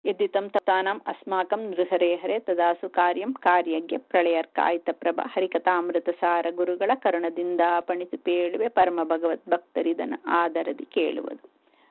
यद्दितं ततानाम् अस्माकं ನೃಹರೇ ಹರೇ ತದಾಸು ಕಾರ್ಯಂ ಕಾರ್ಯಜ್ಞ ಪ್ರಳಯರ್ಕಾಯಿತ ಪ್ರಭ ಹರಿಕಥಾಮೃತಸಾರ ಗುರುಗಳ ಕರುಣದಿಂದ ಪಣಿತು ಪೇಳುವೆ ಪರಮ ಭಗವತ್ ಭಕ್ತರಿದನ ಆದರದಿ ಕೇಳುವುದು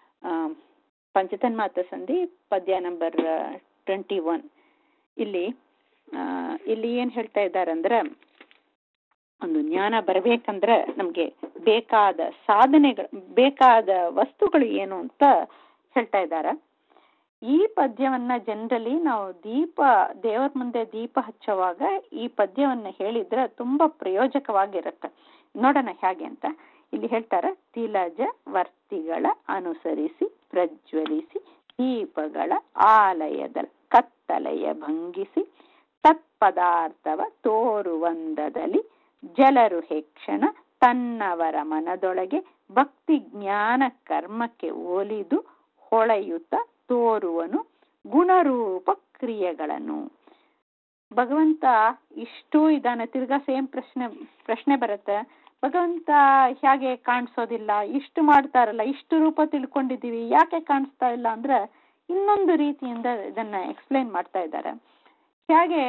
ಪಂಚತನ್ಮಾತ ಸಂಧಿ ಪದ್ಯ ನಂಬರ್ ಟ್ವೆಂಟಿ ಒನ್ ಇಲ್ಲಿ ಇಲ್ಲಿ ಏನು ಹೇಳ್ತಾ ಇದ್ದಾರಂದ್ರೆ ಒಂದು ಜ್ಞಾನ ಬರಬೇಕಂದ್ರೆ ನಮಗೆ ಬೇಕಾದ ಸಾಧನೆಗಳು ಬೇಕಾದ ವಸ್ತುಗಳು ಏನು ಅಂತ ಹೇಳ್ತಾ ಇದ್ದಾರೆ ಈ ಪದ್ಯವನ್ನ ಜನರಲಿ ನಾವು ದೀಪ ದೇವರ ಮುಂದೆ ದೀಪ ಹಚ್ಚುವಾಗ ಈ ಪದ್ಯವನ್ನ ಹೇಳಿದ್ರೆ ತುಂಬಾ ಪ್ರಯೋಜಕವಾಗಿರುತ್ತೆ ನೋಡೋಣ ಹೇಗೆ ಅಂತ ಇಲ್ಲಿ ಹೇಳ್ತಾರೆ ತಿಲಜ ವರ್ತಿಗಳ ಅನುಸರಿಸಿ ಪ್ರಜ್ವಲಿಸಿ ದೀಪಗಳ ಆಲಯದ ಕತ್ತಲೆಯ ಭಂಗಿಸಿ ತತ್ಪದಾರ್ಥವ ತೋರುವಂದದಲ್ಲಿ ಜಲರು ಹೆಕ್ಷಣ ತನ್ನವರ ಮನದೊಳಗೆ ಭಕ್ತಿ ಜ್ಞಾನ ಕರ್ಮಕ್ಕೆ ಒಲಿದು ಹೊಳೆಯುತ್ತ ತೋರುವನು ಗುಣರೂಪ ಕ್ರಿಯೆಗಳನ್ನು ಭಗವಂತ ಇಷ್ಟು ಇದಾನೆ ತಿರ್ಗಾ ಸೇಮ್ ಪ್ರಶ್ನೆ ಪ್ರಶ್ನೆ ಬರುತ್ತೆ ಭಗವಂತ ಹೇಗೆ ಕಾಣಿಸೋದಿಲ್ಲ ಇಷ್ಟು ಮಾಡ್ತಾರಲ್ಲ ಇಷ್ಟು ರೂಪ ತಿಳ್ಕೊಂಡಿದ್ದೀವಿ ಯಾಕೆ ಕಾಣಿಸ್ತಾ ಇಲ್ಲ ಅಂದ್ರೆ ಇನ್ನೊಂದು ರೀತಿಯಿಂದ ಇದನ್ನ ಎಕ್ಸ್ಪ್ಲೈನ್ ಮಾಡ್ತಾ ಇದ್ದಾರೆ ಹೇಗೆ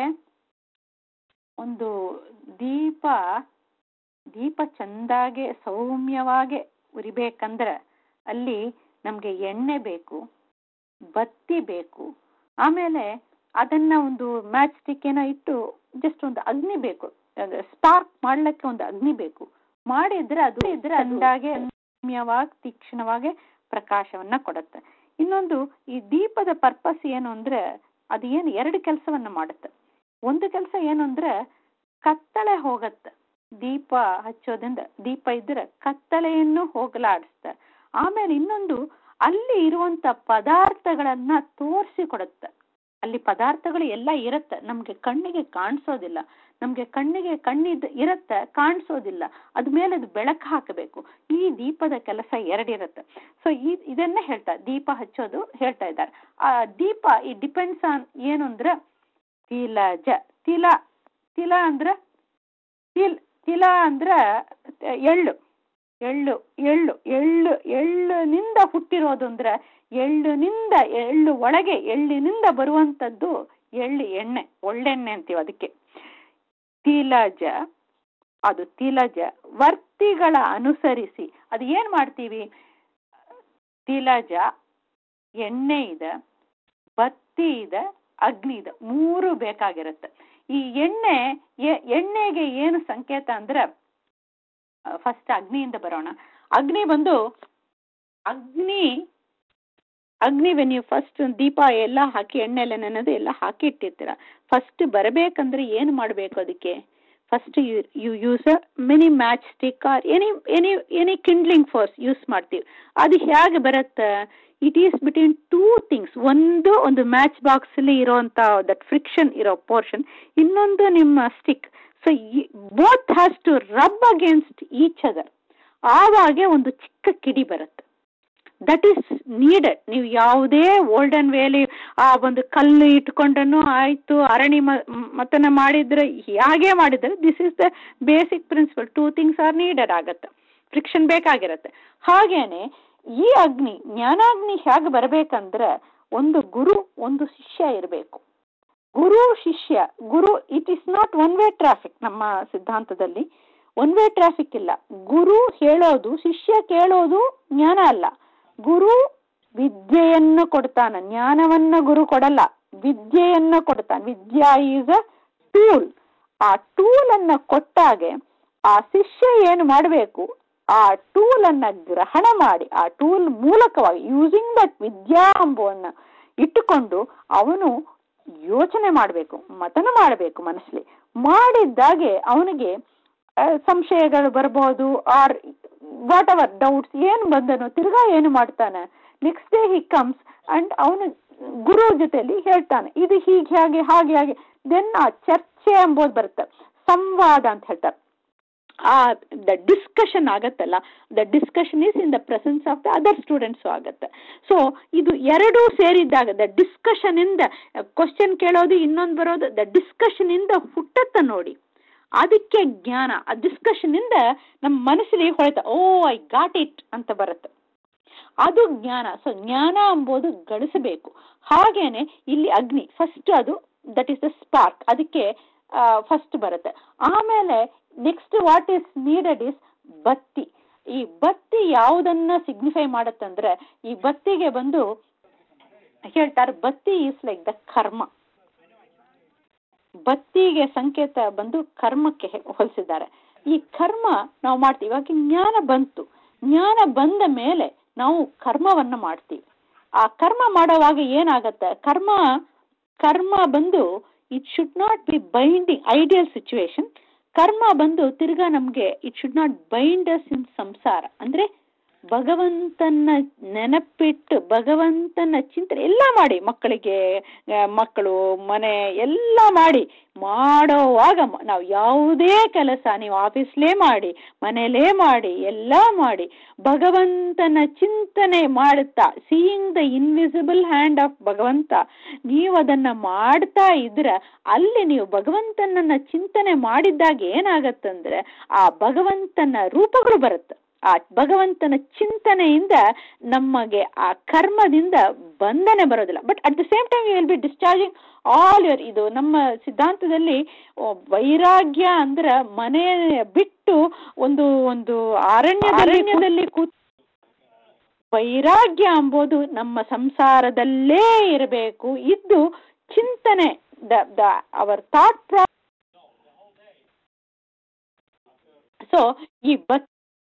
ಒಂದು ದೀಪ ದೀಪ ಚಂದಾಗೆ ಸೌಮ್ಯವಾಗಿ ಉರಿಬೇಕಂದ್ರೆ ಅಲ್ಲಿ ನಮಗೆ ಎಣ್ಣೆ ಬೇಕು ಬತ್ತಿ ಬೇಕು ಆಮೇಲೆ ಅದನ್ನ ಒಂದು ಮ್ಯಾಚ್ ಸ್ಟಿಕ್ ಏನೋ ಇಟ್ಟು ಜಸ್ಟ್ ಒಂದು ಅಗ್ನಿ ಬೇಕು ಸ್ಪಾರ್ಕ್ ಮಾಡ್ಲಿಕ್ಕೆ ಒಂದು ಅಗ್ನಿ ಬೇಕು ಮಾಡಿದ್ರೆ ಅದು ಇದ್ರೆ ಅಂದಾಗೆ ಸೌಮ್ಯವಾಗಿ ತೀಕ್ಷ್ಣವಾಗಿ ಪ್ರಕಾಶವನ್ನ ಕೊಡುತ್ತೆ ಇನ್ನೊಂದು ಈ ದೀಪದ ಪರ್ಪಸ್ ಏನು ಅಂದ್ರೆ ಅದು ಏನು ಎರಡು ಕೆಲಸವನ್ನ ಮಾಡುತ್ತೆ ಒಂದು ಕೆಲಸ ಏನು ಅಂದ್ರೆ ಕತ್ತಳೆ ಹೋಗತ್ತೆ ದೀಪ ಹಚ್ಚೋದ್ರಿಂದ ದೀಪ ಇದ್ರೆ ಕತ್ತಲೆಯನ್ನು ಹೋಗಲಾಡಿಸ್ತಾರೆ ಆಮೇಲೆ ಇನ್ನೊಂದು ಅಲ್ಲಿ ಇರುವಂತ ಪದಾರ್ಥಗಳನ್ನ ತೋರಿಸಿ ಕೊಡುತ್ತೆ ಅಲ್ಲಿ ಪದಾರ್ಥಗಳು ಎಲ್ಲ ಇರುತ್ತೆ ನಮ್ಗೆ ಕಣ್ಣಿಗೆ ಕಾಣಿಸೋದಿಲ್ಲ ನಮ್ಗೆ ಕಣ್ಣಿಗೆ ಕಣ್ಣಿದ್ ಇರುತ್ತೆ ಕಾಣಿಸೋದಿಲ್ಲ ಅದ ಮೇಲೆ ಅದು ಬೆಳಕು ಹಾಕಬೇಕು ಈ ದೀಪದ ಕೆಲಸ ಎರಡಿರುತ್ತೆ ಸೊ ಈ ಇದನ್ನ ಹೇಳ್ತಾ ದೀಪ ಹಚ್ಚೋದು ಹೇಳ್ತಾ ಇದ್ದಾರೆ ಆ ದೀಪ ಈ ಡಿಪೆಂಡ್ಸ್ ಆನ್ ಏನು ಅಂದ್ರೆ ತಿಲಜ ತಿಲ ತಿಲ ಅಂದ್ರ ತಿಲ್ ತಿಲ ಅಂದ್ರ ಎಳ್ಳು ಎಳ್ಳು ಎಳ್ಳು ಎಳ್ಳು ಎಳ್ಳಿನಿಂದ ಹುಟ್ಟಿರೋದು ಅಂದ್ರೆ ಎಳ್ಳಿನಿಂದ ಎಳ್ಳು ಒಳಗೆ ಎಳ್ಳಿನಿಂದ ಬರುವಂತದ್ದು ಎಳ್ಳು ಎಣ್ಣೆ ಒಳ್ಳೆಣ್ಣೆ ಅಂತೀವಿ ಅದಕ್ಕೆ ತಿಲಜ ಅದು ತಿಲಜ ವರ್ತಿಗಳ ಅನುಸರಿಸಿ ಅದು ಏನ್ ಮಾಡ್ತೀವಿ ತಿಲಜ ಎಣ್ಣೆ ಇದೆ ಬತ್ತಿ ಇದೆ ಅಗ್ನಿ ಇದೆ ಮೂರು ಬೇಕಾಗಿರುತ್ತೆ ಈ ಎಣ್ಣೆ ಎಣ್ಣೆಗೆ ಏನು ಸಂಕೇತ ಅಂದ್ರೆ ಫಸ್ಟ್ ಅಗ್ನಿಯಿಂದ ಬರೋಣ ಅಗ್ನಿ ಬಂದು ಅಗ್ನಿ ಅಗ್ನಿ ವೆನ್ ಯು ಫಸ್ಟ್ ದೀಪ ಎಲ್ಲ ಹಾಕಿ ಎಣ್ಣೆ ಎಲ್ಲ ನೆನೆದು ಎಲ್ಲ ಹಾಕಿ ಇಟ್ಟಿರ್ತೀರ ಫಸ್ಟ್ ಬರಬೇಕಂದ್ರೆ ಏನು ಮಾಡಬೇಕು ಅದಕ್ಕೆ first you you use a mini match stick or any any any kindling force use ಮಾಡ್ತೀವಿ ಅದು ಹೇಗೆ ಬರುತ್ತೆ it is between two things ಒಂದು ಒಂದು ಮ್ಯಾಚ್ ಬಾಕ್ಸಲ್ಲಿ ಇರೋವಂಥ ದಟ್ ಫ್ರಿಕ್ಷನ್ ಇರೋ ಪೋರ್ಷನ್ ಇನ್ನೊಂದು ನಿಮ್ಮ stick so both has to rub against each other ಆವಾಗೆ ಒಂದು ಚಿಕ್ಕ ಕಿಡಿ ಬರುತ್ತೆ ದಟ್ ಈಸ್ ನೀಡೆಡ್ ನೀವು ಯಾವುದೇ ಓಲ್ಡನ್ ವೇಲಿ ಆ ಒಂದು ಕಲ್ಲು ಇಟ್ಕೊಂಡನು ಆಯ್ತು ಅರಣಿ ಮತನ ಮಾಡಿದ್ರೆ ಹೇಗೆ ಮಾಡಿದ್ರೆ this is the basic principle two things are needed ಆಗತ್ತೆ ಫ್ರಿಕ್ಷನ್ ಬೇಕಾಗಿರುತ್ತೆ ಹಾಗೇನೆ ಈ ಅಗ್ನಿ ಜ್ಞಾನಾಗ್ನಿ ಹೇಗೆ ಬರಬೇಕಂದ್ರೆ ಒಂದು ಗುರು ಒಂದು ಶಿಷ್ಯ ಇರಬೇಕು ಗುರು ಶಿಷ್ಯ ಗುರು it is not one way traffic ನಮ್ಮ ಸಿದ್ಧಾಂತದಲ್ಲಿ ಒನ್ ವೇ ಟ್ರಾಫಿಕ್ ಇಲ್ಲ ಗುರು ಹೇಳೋದು ಶಿಷ್ಯ ಕೇಳೋದು ಜ್ಞಾನ ಅಲ್ಲ ಗುರು ವಿದ್ಯೆಯನ್ನು ಕೊಡ್ತಾನ ಜ್ಞಾನವನ್ನ ಗುರು ಕೊಡಲ್ಲ ವಿದ್ಯೆಯನ್ನ ಕೊಡ್ತಾನೆ ವಿದ್ಯಾ ಈಸ್ ಅ ಟೂಲ್ ಆ ಟೂಲ್ ಅನ್ನ ಕೊಟ್ಟಾಗೆ ಆ ಶಿಷ್ಯ ಏನು ಮಾಡಬೇಕು ಆ ಟೂಲ್ ಅನ್ನ ಗ್ರಹಣ ಮಾಡಿ ಆ ಟೂಲ್ ಮೂಲಕವಾಗಿ ಯೂಸಿಂಗ್ ದಟ್ ವಿದ್ಯಾ ಅಂಬುವನ್ನ ಇಟ್ಟುಕೊಂಡು ಅವನು ಯೋಚನೆ ಮಾಡಬೇಕು ಮತನ ಮಾಡಬೇಕು ಮನಸ್ಸಲ್ಲಿ ಮಾಡಿದ್ದಾಗೆ ಅವನಿಗೆ ಸಂಶಯಗಳು ಬರ್ಬೋದು ಆರ್ ವಾಟ್ ಅವರ್ ಡೌಟ್ಸ್ ಏನು ಬಂದನು ತಿರ್ಗಾ ಏನು ಮಾಡ್ತಾನೆ next day he comes and ಅವನು ಗುರು ಜೊತೆಲಿ ಹೇಳ್ತಾನೆ ಇದು ಹೀಗೆ ಹಾಗೆ ಹಾಗೆ ಹಾಗೆ ದೆನ್ ಆ ಚರ್ಚೆ ಎಂಬುದು ಬರುತ್ತೆ ಸಂವಾದ ಅಂತ ಹೇಳ್ತಾರೆ ಆ ದ ಡಿಸ್ಕಷನ್ ಆಗತ್ತಲ್ಲ the discussion is in the presence of the other students ಆಗತ್ತೆ ಸೊ ಇದು ಎರಡೂ ಸೇರಿದ್ದಾಗ ದ ಡಿಸ್ಕಷನ್ ಇಂದ ಕ್ವಶನ್ ಕೇಳೋದು ಇನ್ನೊಂದು ಬರೋದು ದ ಡಿಸ್ಕಷನ್ ಇಂದ ಹುಟ್ಟತ್ತ ನೋಡಿ ಅದಕ್ಕೆ ಜ್ಞಾನ ಆ ಡಿಸ್ಕಷನ್ ಇಂದ ನಮ್ಮ ಮನಸ್ಸಲ್ಲಿ ಹೊಳಿತ ಓ ಐ ಗಾಟ್ ಇಟ್ ಅಂತ ಬರುತ್ತೆ ಅದು ಜ್ಞಾನ ಸೊ ಜ್ಞಾನ ಎಂಬುದು ಗಳಿಸಬೇಕು ಹಾಗೇನೆ ಇಲ್ಲಿ ಅಗ್ನಿ ಫಸ್ಟ್ ಅದು ದಟ್ ಈಸ್ ದ ಸ್ಪಾರ್ಕ್ ಅದಕ್ಕೆ ಫಸ್ಟ್ ಬರುತ್ತೆ ಆಮೇಲೆ next what is needed is ಬತ್ತಿ ಈ ಬತ್ತಿ ಯಾವುದನ್ನ ಸಿಗ್ನಿಫೈ ಮಾಡುತ್ತಂದ್ರೆ ಈ ಬತ್ತಿಗೆ ಬಂದು ಹೇಳ್ತಾರೆ ಬತ್ತಿ ಈಸ್ ಲೈಕ್ ದ ಕರ್ಮ ಬತ್ತಿಗೆ ಸಂಕೇತ ಬಂದು ಕರ್ಮಕ್ಕೆ ಹೋಲಿಸಿದ್ದಾರೆ ಈ ಕರ್ಮ ನಾವು ಮಾಡ್ತೀವಿ ಇವಾಗ ಜ್ಞಾನ ಬಂತು ಜ್ಞಾನ ಬಂದ ಮೇಲೆ ನಾವು ಕರ್ಮವನ್ನ ಮಾಡ್ತೀವಿ ಆ ಕರ್ಮ ಮಾಡುವಾಗ ಏನಾಗತ್ತೆ ಕರ್ಮ ಕರ್ಮ ಬಂದು it should not be binding ideal situation ಕರ್ಮ ಬಂದು ತಿರ್ಗಾ ನಮ್ಗೆ it should not bind us in ಸಂಸಾರ ಅಂದ್ರೆ ಭಗವಂತನ ನೆನಪಿಟ್ಟು ಭಗವಂತನ ಚಿಂತನೆ ಎಲ್ಲ ಮಾಡಿ ಮಕ್ಕಳಿಗೆ ಮಕ್ಕಳು ಮನೆ ಎಲ್ಲ ಮಾಡಿ ಮಾಡೋವಾಗ ನಾವು ಯಾವುದೇ ಕೆಲಸ ನೀವು ಆಫೀಸ್ಲೇ ಮಾಡಿ ಮನೇಲೇ ಮಾಡಿ ಎಲ್ಲ ಮಾಡಿ ಭಗವಂತನ ಚಿಂತನೆ ಮಾಡುತ್ತಾ seeing the invisible hand of ಭಗವಂತ ನೀವು ಅದನ್ನ ಮಾಡ್ತಾ ಇದ್ರ ಅಲ್ಲಿ ನೀವು ಭಗವಂತನನ್ನ ಚಿಂತನೆ ಮಾಡಿದ್ದಾಗ ಏನಾಗತ್ತಂದ್ರೆ ಆ ಭಗವಂತನ ರೂಪಗಳು ಬರುತ್ತೆ ಆ ಭಗವಂತನ ಚಿಂತನೆಯಿಂದ ನಮಗೆ ಆ ಕರ್ಮದಿಂದ ಬಂಧನೆ ಬರೋದಿಲ್ಲ but at the same time you will be discharging all your ಇದು ನಮ್ಮ ಸಿದ್ಧಾಂತದಲ್ಲಿ ವೈರಾಗ್ಯ ಅಂದ್ರೆ ಮನೆ ಬಿಟ್ಟು ಒಂದು ಒಂದು ಅರಣ್ಯದಲ್ಲಿ ಕೂತ್ ವೈರಾಗ್ಯ ಎಂಬುದು ನಮ್ಮ ಸಂಸಾರದಲ್ಲೇ ಇರಬೇಕು ಇದ್ದು ಚಿಂತನೆ ದ ದ ಅವರ್ ಥಾಟ್ ಪ್ರಾ ಸೊ ಈ ಬತ್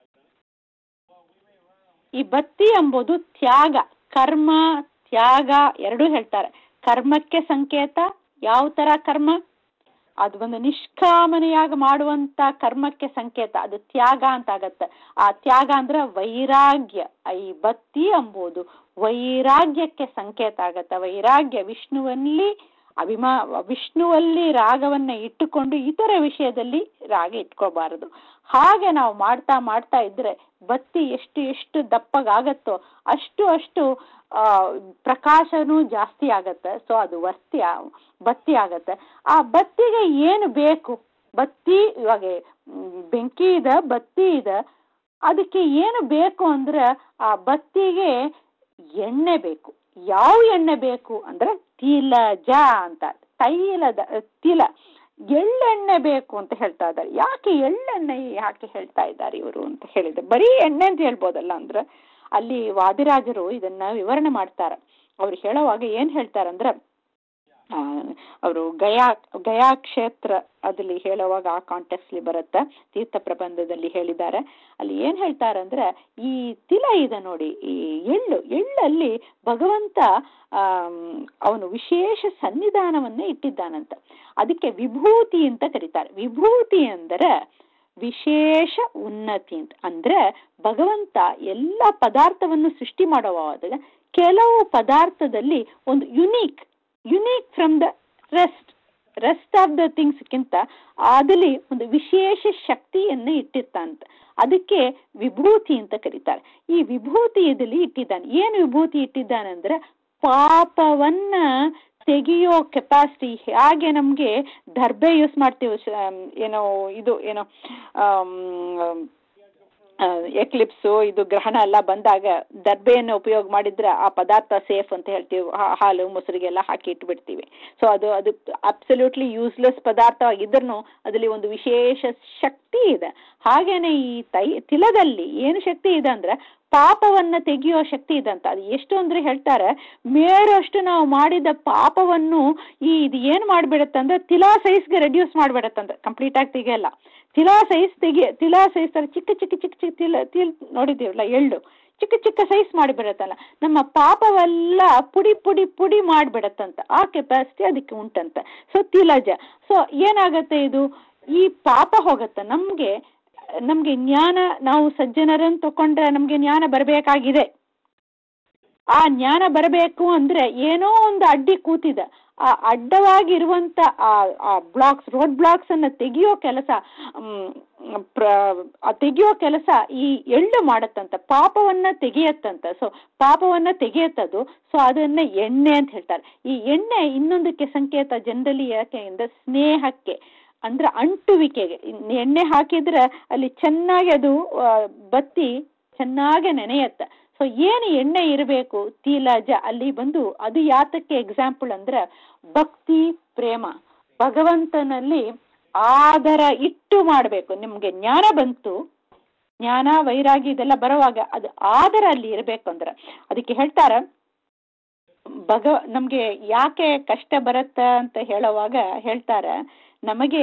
ಈ ಬತ್ತಿ ಎಂಬುದು ತ್ಯಾಗ ಕರ್ಮ ತ್ಯಾಗ ಎರಡೂ ಹೇಳ್ತಾರೆ ಕರ್ಮಕ್ಕೆ ಸಂಕೇತ ಯಾವ ತರ ಕರ್ಮ ಅದು ಒಂದು ನಿಷ್ಕಾಮನೆಯಾಗಿ ಮಾಡುವಂತ ಕರ್ಮಕ್ಕೆ ಸಂಕೇತ ಅದು ತ್ಯಾಗ ಅಂತ ಆಗತ್ತೆ ಆ ತ್ಯಾಗ ಅಂದ್ರೆ ವೈರಾಗ್ಯ ಈ ಬತ್ತಿ ಎಂಬುದು ವೈರಾಗ್ಯಕ್ಕೆ ಸಂಕೇತ ಆಗತ್ತೆ ವೈರಾಗ್ಯ ವಿಷ್ಣುವಲ್ಲಿ ಅಭಿಮಾ ವಿಷ್ಣುವಲ್ಲಿ ರಾಗವನ್ನ ಇಟ್ಟುಕೊಂಡು ಇತರ ವಿಷಯದಲ್ಲಿ ರಾಗ ಇಟ್ಕೋಬಾರದು ಹಾಗೆ ನಾವು ಮಾಡ್ತಾ ಮಾಡ್ತಾ ಇದ್ರೆ ಬತ್ತಿ ಎಷ್ಟು ಎಷ್ಟು ದಪ್ಪಗಾಗತ್ತೋ ಅಷ್ಟು ಅಷ್ಟು ಆ ಪ್ರಕಾಶನೂ ಜಾಸ್ತಿ ಆಗತ್ತೆ ಸೊ ಅದು ವಸ್ತಿ ಬತ್ತಿ ಆಗತ್ತೆ ಆ ಬತ್ತಿಗೆ ಏನು ಬೇಕು ಬತ್ತಿ ಇವಾಗ ಬೆಂಕಿ ಇದೆ ಬತ್ತಿ ಇದೆ ಅದಕ್ಕೆ ಏನು ಬೇಕು ಅಂದ್ರೆ ಆ ಬತ್ತಿಗೆ ಎಣ್ಣೆ ಬೇಕು ಯಾವ ಎಣ್ಣೆ ಬೇಕು ಅಂದ್ರೆ ತಿಲಜ ಅಂತ ತೈಲದ ತಿಲ ಎಳ್ಳೆಣ್ಣೆ ಬೇಕು ಅಂತ ಹೇಳ್ತಾ ಇದ್ದಾರೆ ಯಾಕೆ ಎಳ್ಳೆಣ್ಣೆ ಯಾಕೆ ಹೇಳ್ತಾ ಇದ್ದಾರೆ ಇವರು ಅಂತ ಹೇಳಿದ್ರೆ ಬರೀ ಎಣ್ಣೆ ಅಂತ ಹೇಳ್ಬೋದಲ್ಲ ಅಂದ್ರೆ ಅಲ್ಲಿ ವಾದಿರಾಜರು ಇದನ್ನ ವಿವರಣೆ ಮಾಡ್ತಾರೆ ಅವ್ರು ಹೇಳೋವಾಗ ಏನ್ ಹೇಳ್ತಾರಂದ್ರೆ ಅವರು ಗಯಾ ಗಯಾ ಕ್ಷೇತ್ರ ಅದಲ್ಲಿ ಹೇಳುವಾಗ ಆ ಕಾಂಟೆಕ್ಸ್ಲಿ ಬರುತ್ತೆ ತೀರ್ಥ ಪ್ರಬಂಧದಲ್ಲಿ ಹೇಳಿದ್ದಾರೆ ಅಲ್ಲಿ ಏನ್ ಹೇಳ್ತಾರಂದ್ರೆ ಈ ತಿಲ ಇದೆ ನೋಡಿ ಈ ಎಳ್ಳು ಎಳ್ಳಲ್ಲಿ ಭಗವಂತ ಆ ಅವನು ವಿಶೇಷ ಸನ್ನಿಧಾನವನ್ನೇ ಇಟ್ಟಿದ್ದಾನಂತ ಅದಕ್ಕೆ ವಿಭೂತಿ ಅಂತ ಕರೀತಾರೆ ವಿಭೂತಿ ಅಂದರೆ ವಿಶೇಷ ಉನ್ನತಿ ಅಂತ ಅಂದ್ರೆ ಭಗವಂತ ಎಲ್ಲ ಪದಾರ್ಥವನ್ನು ಸೃಷ್ಟಿ ಮಾಡುವಾಗ ಕೆಲವು ಪದಾರ್ಥದಲ್ಲಿ ಒಂದು unique unique from the rest rest of the ಥಿಂಗ್ಸ್ಗಿಂತ ಅದಲ್ಲಿ ಒಂದು ವಿಶೇಷ ಶಕ್ತಿಯನ್ನು ಇಟ್ಟಿರ್ತಾನಂತ ಅದಕ್ಕೆ ವಿಭೂತಿ ಅಂತ ಕರೀತಾರೆ ಈ ವಿಭೂತಿ ಇದರಲ್ಲಿ ಇಟ್ಟಿದ್ದಾನೆ ಏನು ವಿಭೂತಿ ಇಟ್ಟಿದ್ದಾನೆ ಅಂದ್ರೆ ಪಾಪವನ್ನ ತೆಗೆಯೋ ಕೆಪಾಸಿಟಿ ಹಾಗೆ ನಮ್ಗೆ ದರ್ಬೆ ಯೂಸ್ ಮಾಡ್ತೀವಿ ಏನೋ ಇದು ಏನೋ ಎಕ್ಲಿಪ್ಸು ಇದು ಗ್ರಹಣ ಎಲ್ಲ ಬಂದಾಗ ದರ್ಬೆಯನ್ನು ಉಪಯೋಗ ಮಾಡಿದ್ರೆ ಆ ಪದಾರ್ಥ ಸೇಫ್ ಅಂತ ಹೇಳ್ತೀವಿ ಹಾಲು ಮೊಸರಿಗೆಲ್ಲ ಹಾಕಿ ಇಟ್ಬಿಡ್ತೀವಿ ಸೊ ಅದು ಅದು ಅಬ್ಸಲ್ಯೂಟ್ಲಿ ಯೂಸ್ಲೆಸ್ ಪದಾರ್ಥವಾಗಿದ್ರೂ ಅದರಲ್ಲಿ ಒಂದು ವಿಶೇಷ ಶಕ್ತಿ ಇದೆ ಹಾಗೇನೆ ಈ ತೈ ತಿಲದಲ್ಲಿ ಏನು ಶಕ್ತಿ ಇದೆ ಅಂದ್ರೆ ಪಾಪವನ್ನ ತೆಗೆಯೋ ಶಕ್ತಿ ಇದೆ ಅಂತ ಅದು ಎಷ್ಟು ಅಂದ್ರೆ ಹೇಳ್ತಾರೆ ಮೇರಷ್ಟು ನಾವು ಮಾಡಿದ ಪಾಪವನ್ನು ಈ ಇದು ಏನ್ ಮಾಡ್ಬಿಡತ್ತೆ ಅಂದ್ರೆ ತಿಲಾ ಸೈಜ್ಗೆ ರೆಡ್ಯೂಸ್ ಮಾಡ್ಬಿಡತ್ತಂದ್ರೆ ಕಂಪ್ಲೀಟ್ ಆಗಿ ತೆಗೆಯಲ್ಲ ತಿಲಾ ಸೈಜ್ ತೆಗಿ ತಿಲಾ ಸೈಜ್ ತರ ಚಿಕ್ಕ ಚಿಕ್ಕ ಚಿಕ್ಕ ಚಿಕ್ಕ ತಿಲ ತಿಲ್ ನೋಡಿದೀವಲ್ಲ ಎಳ್ಳು ಚಿಕ್ಕ ಚಿಕ್ಕ ಸೈಜ್ ಮಾಡಿಬಿಡತ್ತಲ್ಲ ನಮ್ಮ ಪಾಪವೆಲ್ಲ ಪುಡಿ ಪುಡಿ ಪುಡಿ ಮಾಡಿಬಿಡತ್ತಂತ ಆ ಕೆಪಾಸಿಟಿ ಅದಕ್ಕೆ ಉಂಟಂತ ಸೊ ತಿಲಜ ಸೊ ಏನಾಗತ್ತೆ ಇದು ಈ ಪಾಪ ಹೋಗತ್ತೆ ನಮ್ಗೆ ನಮ್ಗೆ ಜ್ಞಾನ ನಾವು ಸಜ್ಜನರನ್ನು ತಕೊಂಡ್ರೆ ನಮ್ಗೆ ಜ್ಞಾನ ಬರಬೇಕಾಗಿದೆ ಆ ಜ್ಞಾನ ಬರಬೇಕು ಅಂದ್ರೆ ಏನೋ ಒಂದು ಅಡ್ಡಿ ಕೂತಿದೆ ಆ ಅಡ್ಡವಾಗಿರುವಂತ ಆ ಬ್ಲಾಕ್ಸ್ ರೋಡ್ ಬ್ಲಾಕ್ಸ್ ಅನ್ನ ತೆಗೆಯೋ ಕೆಲಸ ತೆಗೆಯೋ ಕೆಲಸ ಈ ಎಳ್ಳು ಮಾಡತ್ತಂತ ಪಾಪವನ್ನ ತೆಗೆಯತ್ತಂತ ಸೊ ಪಾಪವನ್ನ ತೆಗೆಯತ್ತದು ಸೊ ಅದನ್ನ ಎಣ್ಣೆ ಅಂತ ಹೇಳ್ತಾರೆ ಈ ಎಣ್ಣೆ ಇನ್ನೊಂದಕ್ಕೆ ಸಂಕೇತ ಜನರಲಿ ಯಾಕೆ ಅಂದ್ರೆ ಸ್ನೇಹಕ್ಕೆ ಅಂದ್ರೆ ಅಂಟುವಿಕೆಗೆ ಎಣ್ಣೆ ಹಾಕಿದ್ರೆ ಅಲ್ಲಿ ಚೆನ್ನಾಗಿ ಅದು ಬತ್ತಿ ಚೆನ್ನಾಗಿ ನೆನೆಯತ್ತೆ ಸೊ ಏನು ಎಣ್ಣೆ ಇರಬೇಕು ತೀಲಜ ಅಲ್ಲಿ ಬಂದು ಅದು ಯಾತಕ್ಕೆ ಎಕ್ಸಾಂಪಲ್ ಅಂದ್ರೆ ಭಕ್ತಿ ಪ್ರೇಮ ಭಗವಂತನಲ್ಲಿ ಆದರ ಇಟ್ಟು ಮಾಡಬೇಕು ನಿಮ್ಗೆ ಜ್ಞಾನ ಬಂತು ಜ್ಞಾನ ವೈರಾಗಿ ಇದೆಲ್ಲ ಬರುವಾಗ ಅದು ಆದರ ಅಲ್ಲಿ ಇರಬೇಕು ಅಂದ್ರೆ ಅದಕ್ಕೆ ಹೇಳ್ತಾರ ಭಗ ನಮ್ಗೆ ಯಾಕೆ ಕಷ್ಟ ಬರುತ್ತ ಅಂತ ಹೇಳುವಾಗ ಹೇಳ್ತಾರ ನಮಗೆ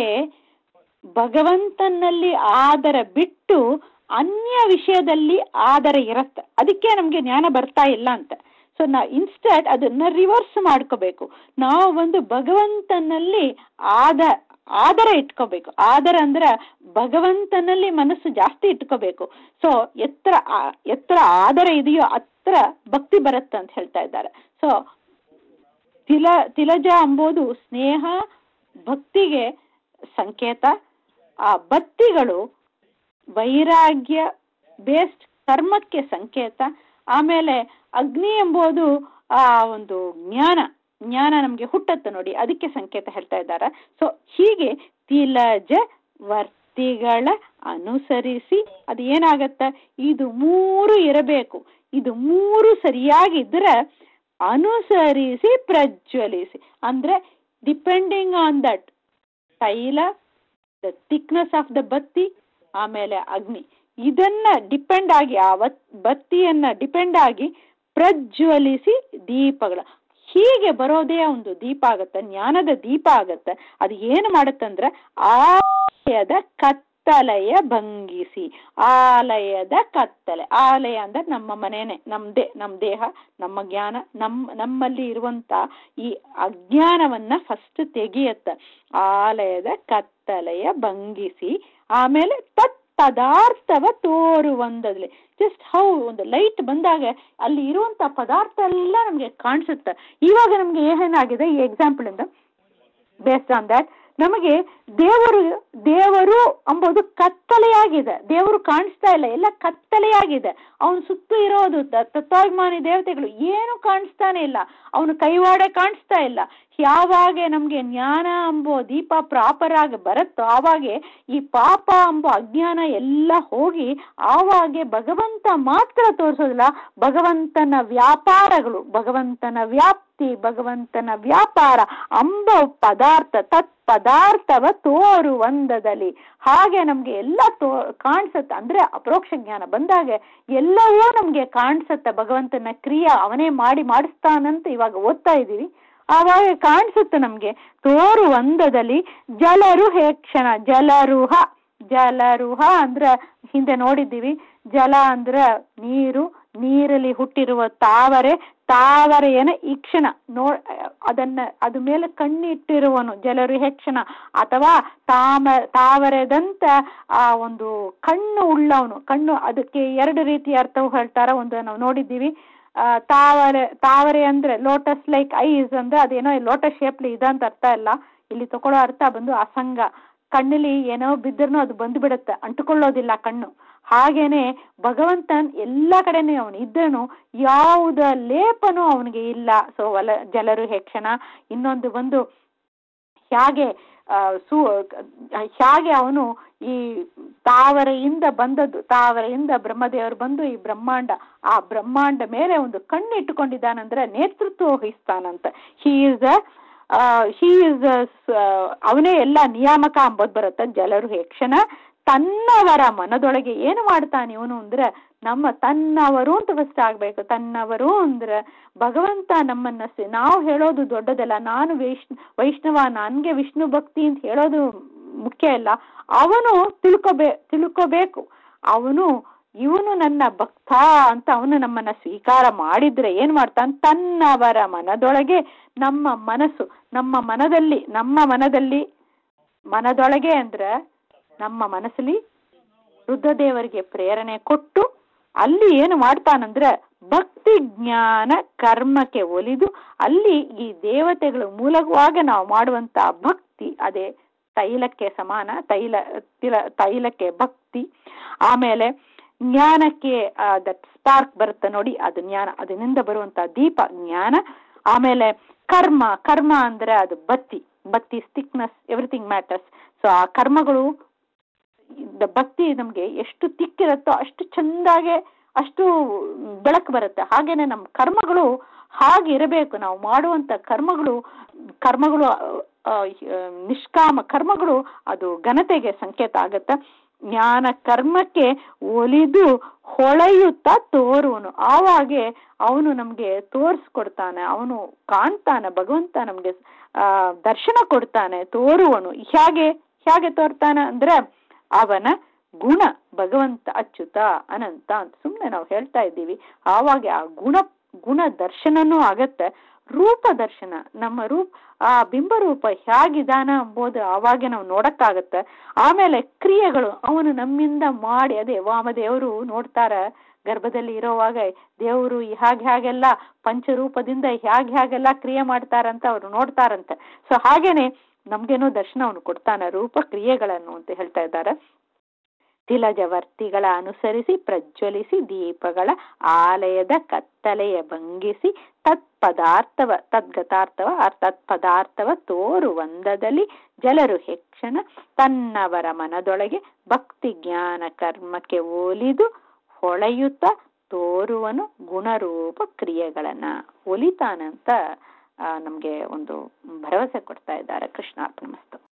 ಭಗವಂತನಲ್ಲಿ ಆದರ ಬಿಟ್ಟು ಅನ್ಯ ವಿಷಯದಲ್ಲಿ ಆದರ ಇರತ್ತ ಅದಕ್ಕೆ ನಮ್ಗೆ ಜ್ಞಾನ ಬರ್ತಾ ಇಲ್ಲ ಅಂತ ಸೊ ನಾ ಇನ್ಸ್ಟೆಡ್ ಅದನ್ನ ರಿವರ್ಸ್ ಮಾಡ್ಕೋಬೇಕು ನಾವು ಒಂದು ಭಗವಂತನಲ್ಲಿ ಆದ ಆದರ ಇಟ್ಕೋಬೇಕು ಆದರ ಅಂದ್ರ ಭಗವಂತನಲ್ಲಿ ಮನಸ್ಸು ಜಾಸ್ತಿ ಇಟ್ಕೋಬೇಕು ಸೊ ಎತ್ತರ ಎತ್ತರ ಆದರ ಇದೆಯೋ ಹತ್ರ ಭಕ್ತಿ ಬರುತ್ತೆ ಅಂತ ಹೇಳ್ತಾ ಇದ್ದಾರೆ ಸೊ ತಿಲ ತಿಲಜ ಎಂಬುದು ಸ್ನೇಹ ಭಕ್ತಿಗೆ ಸಂಕೇತ ಆ ಬತ್ತಿಗಳು ವೈರಾಗ್ಯ ಬೇಸ್ಡ್ ಕರ್ಮಕ್ಕೆ ಸಂಕೇತ ಆಮೇಲೆ ಅಗ್ನಿ ಎಂಬುದು ಆ ಒಂದು ಜ್ಞಾನ ಜ್ಞಾನ ನಮ್ಗೆ ಹುಟ್ಟತ್ತೆ ನೋಡಿ ಅದಕ್ಕೆ ಸಂಕೇತ ಹೇಳ್ತಾ ಇದ್ದಾರೆ ಸೊ ಹೀಗೆ ತಿಲಜ ವರ್ತಿಗಳ ಅನುಸರಿಸಿ ಅದು ಏನಾಗತ್ತ ಇದು ಮೂರು ಇರಬೇಕು ಇದು ಮೂರು ಸರಿಯಾಗಿದ್ರೆ ಅನುಸರಿಸಿ ಪ್ರಜ್ವಲಿಸಿ ಅಂದ್ರೆ ಡಿಪೆಂಡಿಂಗ್ ಆನ್ ದಟ್ ತೈಲ ದ ಥಿಕ್ನೆಸ್ ಆಫ್ ದ ಬತ್ತಿ ಆಮೇಲೆ ಅಗ್ನಿ ಇದನ್ನ ಡಿಪೆಂಡ್ ಆಗಿ ಆ ಬತ್ತಿಯನ್ನ ಡಿಪೆಂಡ್ ಆಗಿ ಪ್ರಜ್ವಲಿಸಿ ದೀಪಗಳ ಹೀಗೆ ಬರೋದೇ ಒಂದು ದೀಪ ಆಗತ್ತೆ ಜ್ಞಾನದ ದೀಪ ಆಗತ್ತೆ ಅದು ಏನು ಮಾಡತ್ತಂದ್ರೆ ಆಲಯದ ಕತ್ತಲೆಯ ಭಂಗಿಸಿ ಆಲಯದ ಕತ್ತಲೆ ಆಲಯ ಅಂದ್ರೆ ನಮ್ಮ ಮನೇನೆ ನಮ್ದೇ ನಮ್ಮ ದೇಹ ನಮ್ಮ ಜ್ಞಾನ ನಮ್ಮ ನಮ್ಮಲ್ಲಿ ಇರುವಂತ ಈ ಅಜ್ಞಾನವನ್ನ ಫಸ್ಟ್ ತೆಗೆಯತ್ತ ಆಲಯದ ಕತ್ತಲೆಯ ಭಂಗಿಸಿ ಆಮೇಲೆ ತತ್ ಪದಾರ್ಥವ ತೋರುವಂದದಲ್ಲಿ ಜಸ್ಟ್ ಹೌ ಒಂದು ಲೈಟ್ ಬಂದಾಗ ಅಲ್ಲಿ ಇರುವಂತ ಪದಾರ್ಥ ಎಲ್ಲ ನಮಗೆ ಕಾಣಿಸುತ್ತೆ ಇವಾಗ ನಮ್ಗೆ ಏನಾಗಿದೆ ಈ ಎಕ್ಸಾಂಪಲ್ ಇಂದ ಬೇಸ್ಡ್ ಆನ್ ದಟ್ ನಮಗೆ ದೇವರು ದೇವರು ಅಂಬೋದು ಕತ್ತಲೆಯಾಗಿದೆ ದೇವರು ಕಾಣಿಸ್ತಾ ಇಲ್ಲ ಎಲ್ಲ ಕತ್ತಲೆಯಾಗಿದೆ ಅವನು ಸುತ್ತು ಇರೋದು ತತ್ವಾಭಿಮಾನಿ ದೇವತೆಗಳು ಏನು ಕಾಣಿಸ್ತಾನೆ ಇಲ್ಲ ಅವನು ಕೈವಾಡೆ ಕಾಣಿಸ್ತಾ ಇಲ್ಲ ಯಾವಾಗ ನಮ್ಗೆ ಜ್ಞಾನ ಅಂಬೋ ದೀಪ ಪ್ರಾಪರ್ ಆಗಿ ಬರುತ್ತೋ ಆವಾಗೆ ಈ ಪಾಪ ಅಂಬೋ ಅಜ್ಞಾನ ಎಲ್ಲ ಹೋಗಿ ಆವಾಗೆ ಭಗವಂತ ಮಾತ್ರ ತೋರಿಸೋದಿಲ್ಲ ಭಗವಂತನ ವ್ಯಾಪಾರಗಳು ಭಗವಂತನ ವ್ಯಾಪ್ತಿ ಭಗವಂತನ ವ್ಯಾಪಾರ ಅಂಬ ಪದಾರ್ಥ ತತ್ ಪದಾರ್ಥವ ತೋರುವಂದದಲ್ಲಿ ಹಾಗೆ ನಮ್ಗೆ ಎಲ್ಲ ತೋ ಕಾಣಿಸುತ್ತೆ ಅಂದ್ರೆ ಅಪರೋಕ್ಷ ಜ್ಞಾನ ಬಂದಾಗ ಎಲ್ಲವೂ ನಮ್ಗೆ ಕಾಣಿಸುತ್ತೆ ಭಗವಂತನ ಕ್ರಿಯೆ ಅವನೇ ಮಾಡಿ ಮಾಡಿಸ್ತಾನಂತ ಇವಾಗ ಓದ್ತಾ ಇದ್ದೀವಿ ಆವಾಗ ಕಾಣಿಸುತ್ತೆ ನಮ್ಗೆ ತೋರುವಂದದಲ್ಲಿ ಜಲರು ಕ್ಷಣ ಜಲರುಹ ಜಲರುಹ ಅಂದ್ರ ಹಿಂದೆ ನೋಡಿದ್ದೀವಿ ಜಲ ಅಂದ್ರ ನೀರು ನೀರಲ್ಲಿ ಹುಟ್ಟಿರುವ ತಾವರೆ ತಾವರೆಯನ ಈ ಕ್ಷಣ ನೋ ಅದನ್ನ ಅದ ಮೇಲೆ ಕಣ್ಣಿಟ್ಟಿರುವನು ಜಲರು ಹೆಚ್ಚಣ ಅಥವಾ ತಾಮ ತಾವರೆದಂತ ಆ ಒಂದು ಕಣ್ಣು ಉಳ್ಳವನು ಕಣ್ಣು ಅದಕ್ಕೆ ಎರಡು ರೀತಿಯ ಅರ್ಥವು ಹೇಳ್ತಾರ ಒಂದು ನಾವು ನೋಡಿದ್ದೀವಿ ಆ ತಾವರೆ ತಾವರೆ ಅಂದ್ರೆ ಲೋಟಸ್ ಲೈಕ್ ಐಸ್ ಅಂದ್ರೆ ಅದೇನೋ ಲೋಟಸ್ ಶೇಪ್ಲಿ ಇದಂತ ಅರ್ಥ ಇಲ್ಲ ಇಲ್ಲಿ ತಗೊಳ್ಳೋ ಅರ್ಥ ಬಂದು ಅಸಂಗ ಕಣ್ಣಲ್ಲಿ ಏನೋ ಬಿದ್ದರೂ ಅದು ಬಂದು ಬಿಡುತ್ತೆ ಅಂಟುಕೊಳ್ಳೋದಿಲ್ಲ ಕಣ್ಣು ಹಾಗೇನೆ ಭಗವಂತನ್ ಎಲ್ಲ ಕಡೆನೂ ಅವನು ಇದ್ದನು ಯಾವುದ ಲೇಪನೂ ಅವನಿಗೆ ಇಲ್ಲ ಸೊ ವಲ ಜಲರು ಹೆಚ್ಚಣ ಇನ್ನೊಂದು ಬಂದು ಹೇಗೆ ಸು ಹೇಗೆ ಅವನು ಈ ತಾವರೆಯಿಂದ ಬಂದದ್ದು ತಾವರೆಯಿಂದ ಬ್ರಹ್ಮದೇವರು ಬಂದು ಈ ಬ್ರಹ್ಮಾಂಡ ಆ ಬ್ರಹ್ಮಾಂಡ ಮೇಲೆ ಒಂದು ಕಣ್ಣು ಇಟ್ಟುಕೊಂಡಿದ್ದಾನಂದ್ರೆ ನೇತೃತ್ವ ವಹಿಸ್ತಾನಂತ he is a he is ಅವನೇ ಎಲ್ಲ ನಿಯಾಮಕ ಅಂಬೋದು ಬರುತ್ತೆ ಜಲರು ಯಕ್ಷಣ ತನ್ನವರ ಮನದೊಳಗೆ ಏನು ಮಾಡ್ತಾನೆ ಇವನು ಅಂದ್ರೆ ನಮ್ಮ ತನ್ನವರು ಅಂತ ಫಸ್ಟ್ ಆಗ್ಬೇಕು ತನ್ನವರು ಅಂದ್ರೆ ಭಗವಂತ ನಮ್ಮನ್ನ ನಾವು ಹೇಳೋದು ದೊಡ್ಡದಲ್ಲ ನಾನು ವೈಷ್ಣ ವೈಷ್ಣವ ನನ್ಗೆ ವಿಷ್ಣು ಭಕ್ತಿ ಅಂತ ಹೇಳೋದು ಮುಖ್ಯ ಇಲ್ಲ ಅವನು ತಿಳ್ಕೊಬೇ ತಿಳ್ಕೋಬೇಕು ಅವನು ಇವನು ನನ್ನ ಭಕ್ತ ಅಂತ ಅವನು ನಮ್ಮನ್ನ ಸ್ವೀಕಾರ ಮಾಡಿದ್ರೆ ಏನ್ ಮಾಡ್ತಾನೆ ತನ್ನವರ ಮನದೊಳಗೆ ನಮ್ಮ ಮನಸ್ಸು ನಮ್ಮ ಮನದಲ್ಲಿ ನಮ್ಮ ಮನದಲ್ಲಿ ಮನದೊಳಗೆ ಅಂದ್ರೆ ನಮ್ಮ ಮನಸ್ಸಲ್ಲಿ ರುದ್ರದೇವರಿಗೆ ಪ್ರೇರಣೆ ಕೊಟ್ಟು ಅಲ್ಲಿ ಏನು ಮಾಡ್ತಾನಂದ್ರೆ ಭಕ್ತಿ ಜ್ಞಾನ ಕರ್ಮಕ್ಕೆ ಒಲಿದು ಅಲ್ಲಿ ಈ ದೇವತೆಗಳು ಮೂಲಕವಾಗಿ ನಾವು ಮಾಡುವಂತ ಭಕ್ತಿ ಅದೇ ತೈಲಕ್ಕೆ ಸಮಾನ ತೈಲ ತಿಲ ತೈಲಕ್ಕೆ ಭಕ್ತಿ ಆಮೇಲೆ ಜ್ಞಾನಕ್ಕೆ ದಟ್ ಸ್ಪಾರ್ಕ್ ಬರುತ್ತೆ ನೋಡಿ ಅದು ಜ್ಞಾನ ಅದರಿಂದ ಬರುವಂತ ದೀಪ ಜ್ಞಾನ ಆಮೇಲೆ ಕರ್ಮ ಕರ್ಮ ಅಂದ್ರೆ ಅದು ಬತ್ತಿ ಬತ್ತಿ ಥಿಕ್ನೆಸ್ ಎವ್ರಿಥಿಂಗ್ ಮ್ಯಾಟರ್ಸ್ ಸೊ ಆ ಕರ್ಮಗಳು ಭಕ್ತಿ ನಮ್ಗೆ ಎಷ್ಟು ತಿಕ್ಕಿರುತ್ತೋ ಅಷ್ಟು ಚಂದಾಗೆ ಅಷ್ಟು ಬೆಳಕು ಬರುತ್ತೆ ಹಾಗೇನೆ ನಮ್ಮ ಕರ್ಮಗಳು ಹಾಗಿರಬೇಕು ನಾವು ಮಾಡುವಂತ ಕರ್ಮಗಳು ಕರ್ಮಗಳು ಆ, ಆ, ನಿಷ್ಕಾಮ ಕರ್ಮಗಳು ಅದು ಘನತೆಗೆ ಸಂಕೇತ ಆಗತ್ತೆ ಜ್ಞಾನ ಕರ್ಮಕ್ಕೆ ಒಲಿದು ಹೊಳೆಯುತ್ತಾ ತೋರುವನು ಆವಾಗೆ ಅವನು ನಮ್ಗೆ ತೋರಿಸ್ಕೊಡ್ತಾನೆ ಅವನು ಕಾಣ್ತಾನೆ ಭಗವಂತ ನಮ್ಗೆ ಆ ದರ್ಶನ ಕೊಡ್ತಾನೆ ತೋರುವನು ಹೇಗೆ ಹೇಗೆ ತೋರ್ತಾನೆ ಅಂದ್ರೆ ಅವನ ಗುಣ ಭಗವಂತ ಅಚ್ಯುತ ಅನಂತ ಅಂತ ಸುಮ್ಮನೆ ನಾವು ಹೇಳ್ತಾ ಇದ್ದೀವಿ ಆವಾಗ ಆ ಗುಣ ಗುಣ ದರ್ಶನನೂ ಆಗತ್ತೆ ರೂಪ ದರ್ಶನ ನಮ್ಮ ರೂಪ ಆ ಬಿಂಬರೂಪ ಹೇಗಿದಾನ ಎಂಬುದು ಆವಾಗ ನಾವು ನೋಡಕ್ಕಾಗತ್ತೆ ಆಮೇಲೆ ಕ್ರಿಯೆಗಳು ಅವನು ನಮ್ಮಿಂದ ಮಾಡಿ ಅದೇ ವಾಮದೇವರು ನೋಡ್ತಾರ ಗರ್ಭದಲ್ಲಿ ಇರೋವಾಗ ದೇವರು ಹೇಗೆ ಹೇಗೆಲ್ಲ ಪಂಚರೂಪದಿಂದ ಹೇಗೆ ಹೇಗೆಲ್ಲ ಕ್ರಿಯೆ ಮಾಡ್ತಾರಂತ ಅವ್ರು ನೋಡ್ತಾರಂತೆ ಸೊ ಹಾಗೇನೆ ನಮ್ಗೇನೋ ದರ್ಶನ ಅವನು ಕೊಡ್ತಾನೆ ರೂಪ ಕ್ರಿಯೆಗಳನ್ನು ಅಂತ ಹೇಳ್ತಾ ಇದ್ದಾರೆ ತಿಲಜವರ್ತಿಗಳ ಅನುಸರಿಸಿ ಪ್ರಜ್ವಲಿಸಿ ದೀಪಗಳ ಆಲಯದ ಕತ್ತಲೆಯ ಭಂಗಿಸಿ ತತ್ಪದಾರ್ಥವ ತದ್ಗತಾರ್ಥವ ತತ್ಪದಾರ್ಥವ ತೋರುವಂದದಲ್ಲಿ ಜಲರು ಹೆಚ್ಚನ ತನ್ನವರ ಮನದೊಳಗೆ ಭಕ್ತಿ ಜ್ಞಾನ ಕರ್ಮಕ್ಕೆ ಒಲಿದು ಹೊಳೆಯುತ್ತ ತೋರುವನು ಗುಣರೂಪ ಕ್ರಿಯೆಗಳನ್ನ ಒಲಿತಾನಂತ ನಮಗೆ ಒಂದು ಭರವಸೆ ಕೊಡ್ತಾ ಇದ್ದಾರೆ ಕೃಷ್ಣಾರ್ಪಣ ಮಸ್ತು